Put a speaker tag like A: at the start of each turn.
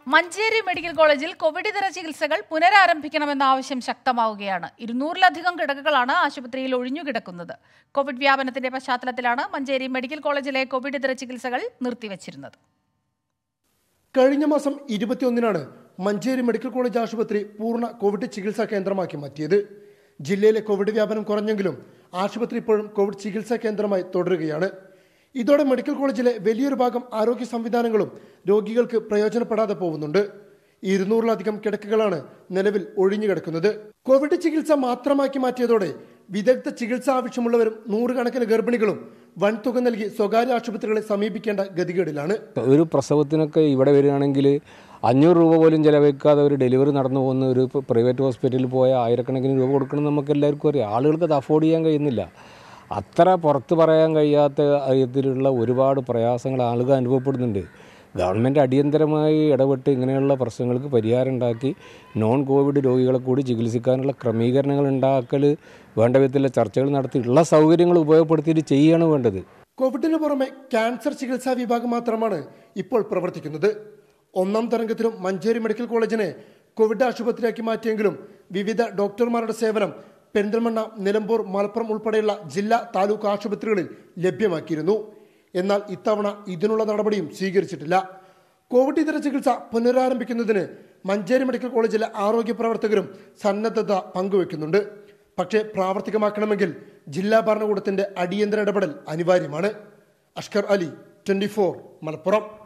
A: Manjeri medical കോളേജിൽ Covid ഇതര ചികിത്സകൾ പുനരാരംഭിക്കണമെന്ന ആവശ്യം ശക്തമാവുകയാണ് ഇരുന്നൂറിലധികം കിടക്കകളാണ് ആശുപത്രിയിൽ ഒഴിഞ്ഞുകിടക്കുന്നത് കോവിഡ് വ്യാപനത്തിന്റെ പശ്ചാത്തലത്തിലാണ് മഞ്ചേരി മെഡിക്കൽ കോളേജിലെ കോവിഡ് ഇതര ചികിത്സകൾ നിർത്തിവച്ചിരുന്നത്
B: കഴിഞ്ഞ മാസം ഇരുപത്തിയൊന്നിനാണ് മഞ്ചേരി മെഡിക്കൽ കോളേജ് ആശുപത്രി പൂർണ്ണ കോവിഡ് ചികിത്സാ കേന്ദ്രമാക്കി മാറ്റിയത് ജില്ലയിലെ കോവിഡ് വ്യാപനം കുറഞ്ഞെങ്കിലും ആശുപത്രി ഇപ്പോഴും കോവിഡ് ചികിത്സാ കേന്ദ്രമായി തുടരുകയാണ് ഇതോടെ മെഡിക്കൽ കോളേജിലെ വലിയൊരു ഭാഗം ആരോഗ്യ സംവിധാനങ്ങളും രോഗികൾക്ക് പ്രയോജനപ്പെടാതെ പോകുന്നുണ്ട് ഇരുന്നൂറിലധികം കിടക്കകളാണ് നിലവിൽ ഒഴിഞ്ഞു കിടക്കുന്നത് കോവിഡ് ചികിത്സ മാത്രമാക്കി മാറ്റിയതോടെ വിദഗ്ധ ചികിത്സ ആവശ്യമുള്ളവരും നൂറുകണക്കിന് ഗർഭിണികളും വൻതുക നൽകി സ്വകാര്യ ആശുപത്രികളെ സമീപിക്കേണ്ട ഗതികേടിലാണ്
C: ഒരു പ്രസവത്തിനൊക്കെ ഇവിടെ വരികയാണെങ്കിൽ അഞ്ഞൂറ് രൂപ പോലും ചിലവഴിക്കാതെ ഒരു ഡെലിവറി നടന്നു പോകുന്ന ഒരു ഇപ്പൊ പ്രൈവറ്റ് ഹോസ്പിറ്റലിൽ പോയ ആയിരക്കണക്കിന് രൂപ കൊടുക്കണം നമുക്ക് എല്ലാവർക്കും അറിയാം ആളുകൾക്ക് അത് അഫോർഡ് ചെയ്യാൻ കഴിയുന്നില്ല അത്ര പുറത്ത് പറയാൻ കഴിയാത്ത വിധത്തിലുള്ള ഒരുപാട് പ്രയാസങ്ങൾ ആളുകൾ അനുഭവപ്പെടുന്നുണ്ട് ഗവൺമെൻറ് അടിയന്തരമായി ഇടപെട്ട് ഇങ്ങനെയുള്ള പ്രശ്നങ്ങൾക്ക് പരിഹാരം ഉണ്ടാക്കി നോൺ കോവിഡ് രോഗികളെ കൂടി ചികിത്സിക്കാനുള്ള ക്രമീകരണങ്ങൾ ഉണ്ടാക്കൽ വേണ്ട വിധത്തിലുള്ള ചർച്ചകൾ നടത്തി ഉള്ള സൗകര്യങ്ങൾ ഉപയോഗപ്പെടുത്തിയിട്ട് ചെയ്യുകയാണ് വേണ്ടത്
B: കോവിഡിന് പുറമെ ക്യാൻസർ ചികിത്സാ വിഭാഗം മാത്രമാണ് ഇപ്പോൾ പ്രവർത്തിക്കുന്നത് ഒന്നാം തരംഗത്തിലും മഞ്ചേരി മെഡിക്കൽ കോളേജിനെ കോവിഡ് ആശുപത്രിയാക്കി മാറ്റിയെങ്കിലും വിവിധ ഡോക്ടർമാരുടെ സേവനം പെരിന്തൽമണ്ണ നിലമ്പൂർ മലപ്പുറം ഉൾപ്പെടെയുള്ള ജില്ലാ താലൂക്ക് ആശുപത്രികളിൽ ലഭ്യമാക്കിയിരുന്നു എന്നാൽ ഇത്തവണ ഇതിനുള്ള നടപടിയും സ്വീകരിച്ചിട്ടില്ല കോവിഡ് ഇതര ചികിത്സ പുനരാരംഭിക്കുന്നതിന് മഞ്ചേരി മെഡിക്കൽ കോളേജിലെ ആരോഗ്യ പ്രവർത്തകരും സന്നദ്ധത പങ്കുവെക്കുന്നുണ്ട് പക്ഷേ പ്രാവർത്തികമാക്കണമെങ്കിൽ ജില്ലാ ഭരണകൂടത്തിന്റെ അടിയന്തര ഇടപെടൽ അനിവാര്യമാണ് അഷ്കർ അലി ട്വന്റി മലപ്പുറം